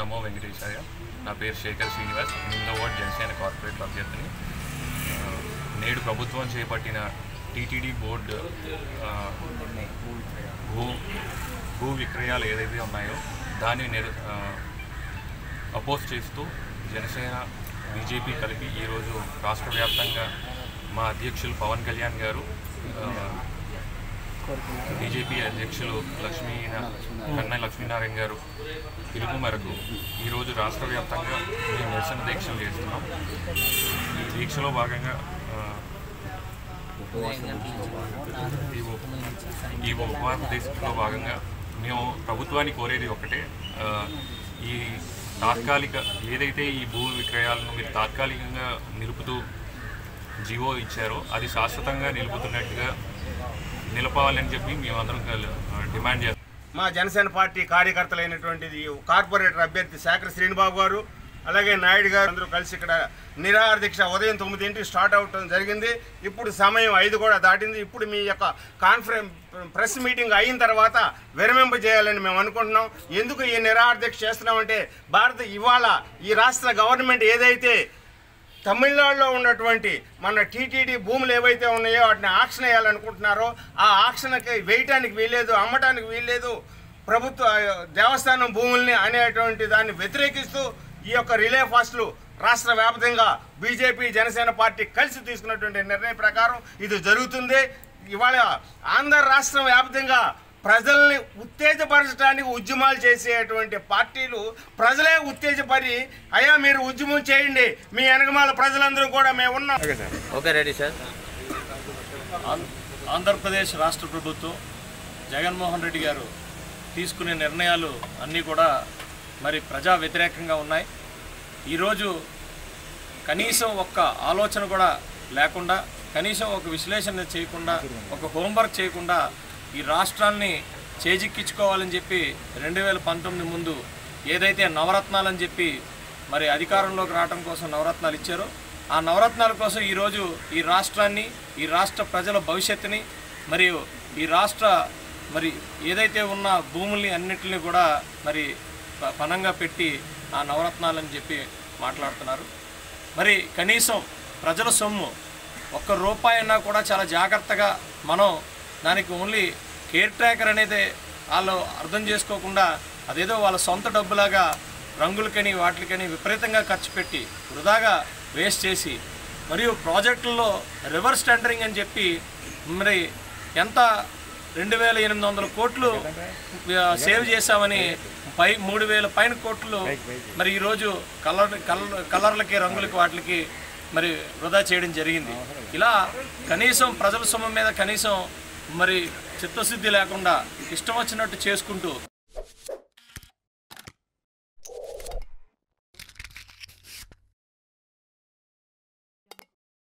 నమో వెంకటేశాయ నా పేరు శేఖర్ శ్రీనివాస్ ఎనిమిదో వార్డ్ జనసేన కార్పొరేట్ అభ్యర్థిని ఆ, నేడు ప్రభుత్వం చేపట్టిన టీటీడీ బోర్డు ఆ, భూ భూ విక్రయాలు ఏదైతే ఉన్నాయో దాన్ని నిర్ అపోజ్ చేస్తూ జనసేన బీజేపీ కలిపి ఈరోజు రాష్ట్ర వ్యాప్తంగా మా అధ్యక్షులు పవన్ కళ్యాణ్ గారు ఆ, బీజేపీ అధ్యక్షులు లక్ష్మీ కన్నా లక్ష్మీనారాయణ గారు పిలుపు మేరకు ఈరోజు రాష్ట్ర వ్యాప్తంగా మేము నిరసన దీక్షలు చేస్తున్నాం ఈ దీక్షలో భాగంగా ఆ, ఈ ఉ- ఈ ఉపవాస దీక్షలో భాగంగా మేము ప్రభుత్వాన్ని కోరేది ఒకటే ఆ, ఈ తాత్కాలిక ఏదైతే ఈ భూ విక్రయాలను మీరు తాత్కాలికంగా నిలుపుతూ జీవో ఇచ్చారో అది శాశ్వతంగా నిలుపుతున్నట్టుగా నిలపాలని చెప్పి మేమందరం కల్- డిమాండ్ చేస్తాం మా జనసేన పార్టీ కార్యకర్తలైనటువంటిది కార్పొరేటర్ అభ్యర్థి శేఖర్ శ్రీనిబాబు గారు అలాగే నాయుడు గారు అందరూ కలిసి ఇక్కడ నిరాహార దీక్ష ఉదయం తొమ్మిదింటికి స్టార్ట్ అవటం జరిగింది ఇప్పుడు సమయం ఐదు కూడా దాటింది ఇప్పుడు మీ యొక్క కాన్ఫరెన్స్ ప్రెస్ మీటింగ్ అయిన తర్వాత విరమింప చేయాలని మేము అనుకుంటున్నాం ఎందుకు ఈ నిరాహార దీక్ష చేస్తున్నామంటే భారత ఇవాళ ఈ రాష్ట్ర గవర్నమెంట్ ఏదైతే తమిళనాడులో ఉన్నటువంటి మన టీటీడీ భూములు ఏవైతే ఉన్నాయో వాటిని ఆక్షన్ వేయాలనుకుంటున్నారో ఆ ఆక్షన్కి వేయటానికి వీల్లేదు అమ్మటానికి వీల్లేదు ప్రభుత్వ ఆ, దేవస్థానం భూముల్ని అనేటువంటి దాన్ని వ్యతిరేకిస్తూ ఈ యొక్క రిలే ఫాస్ట్లు రాష్ట్ర వ్యాప్తంగా బీజేపీ జనసేన పార్టీ కలిసి తీసుకున్నటువంటి నిర్ణయం ప్రకారం ఇది జరుగుతుంది ఇవాళ ఆంధ్ర రాష్ట్రం వ్యాప్తంగా ప్రజల్ని ఉత్తేజపరచడానికి ఉద్యమాలు చేసేటువంటి పార్టీలు ప్రజలే ఉత్తేజపరి అయ్యా మీరు ఉద్యమం చేయండి మీ వెనకమాల ప్రజలందరూ కూడా మేము ఉన్నాం ఓకే రెడీ సార్ ఆం- ఆంధ్రప్రదేశ్ రాష్ట్ర ప్రభుత్వం జగన్మోహన్ రెడ్డి గారు తీసుకునే నిర్ణయాలు అన్నీ కూడా మరి ప్రజా వ్యతిరేకంగా ఉన్నాయి ఈరోజు కనీసం ఒక్క ఆలోచన కూడా లేకుండా కనీసం ఒక విశ్లేషణ చేయకుండా ఒక హోంవర్క్ చేయకుండా ఈ రాష్ట్రాన్ని చేజిక్కించుకోవాలని చెప్పి రెండు వేల పంతొమ్మిది ముందు ఏదైతే నవరత్నాలని చెప్పి మరి అధికారంలోకి రావడం కోసం నవరత్నాలు ఇచ్చారో ఆ నవరత్నాల కోసం ఈరోజు ఈ రాష్ట్రాన్ని ఈ రాష్ట్ర ప్రజల భవిష్యత్తుని మరియు ఈ రాష్ట్ర మరి ఏదైతే ఉన్న భూముల్ని అన్నిటిని కూడా మరి ప- పణంగా పెట్టి ఆ నవరత్నాలని చెప్పి మాట్లాడుతున్నారు మరి కనీసం ప్రజల సొమ్ము ఒక్క రూపాయి అన్నా కూడా చాలా జాగ్రత్తగా మనం దానికి ఓన్లీ కేర్ ట్రాకర్ అనేది వాళ్ళు అర్థం చేసుకోకుండా అదేదో వాళ్ళ సొంత డబ్బులాగా రంగులకని వాటికని విపరీతంగా ఖర్చు పెట్టి వృధాగా వేస్ట్ చేసి మరియు ప్రాజెక్టుల్లో రివర్స్ టెండరింగ్ అని చెప్పి మరి ఎంత రెండు వేల ఎనిమిది వందల కోట్లు ఆ, సేవ్ చేశామని పై మూడు వేల పైన కోట్లు మరి ఈరోజు కలర్ కలర్ కలర్లకి రంగులకి వాటికి మరి వృధా చేయడం జరిగింది ఇలా కనీసం ప్రజల సొమ్ము మీద కనీసం మరి చిత్తశుద్ధి లేకుండా ఇష్టం వచ్చినట్టు చేసుకుంటూ